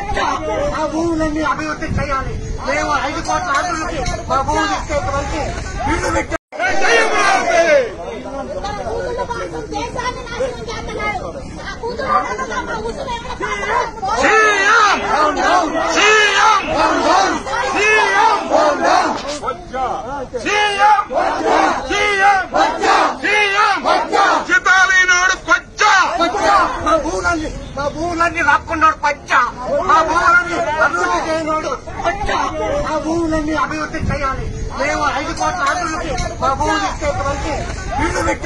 పచ్చ ఆ భూములన్నీ అభివృద్ధి చేయాలి మేము ఐదు కోట్ల ఆంధ్రులకి మా భూములు ఇచ్చేటువంటి వీళ్ళు పెట్టారు తన కూతుళ్ళ కోసం దేశాన్ని నాశనం చేస్తున్నాడు ఆ కూతురు అడగదా మా కూతురు ఎక్కడ కాపాడాలి? పచ్చ మా భూములన్నీ మా భూములన్నీ రాక్కున్నాడు పచ్చ మా భూములన్నీ అభివృద్ధి చేయనాడు పచ్చ ఆ భూములన్నీ అభివృద్ధి చేయాలి మేము ఐదు కోట్ల ఆంధ్రులకి మా భూములు ఇచ్చేటువంటి వీళ్ళు పెట్టారు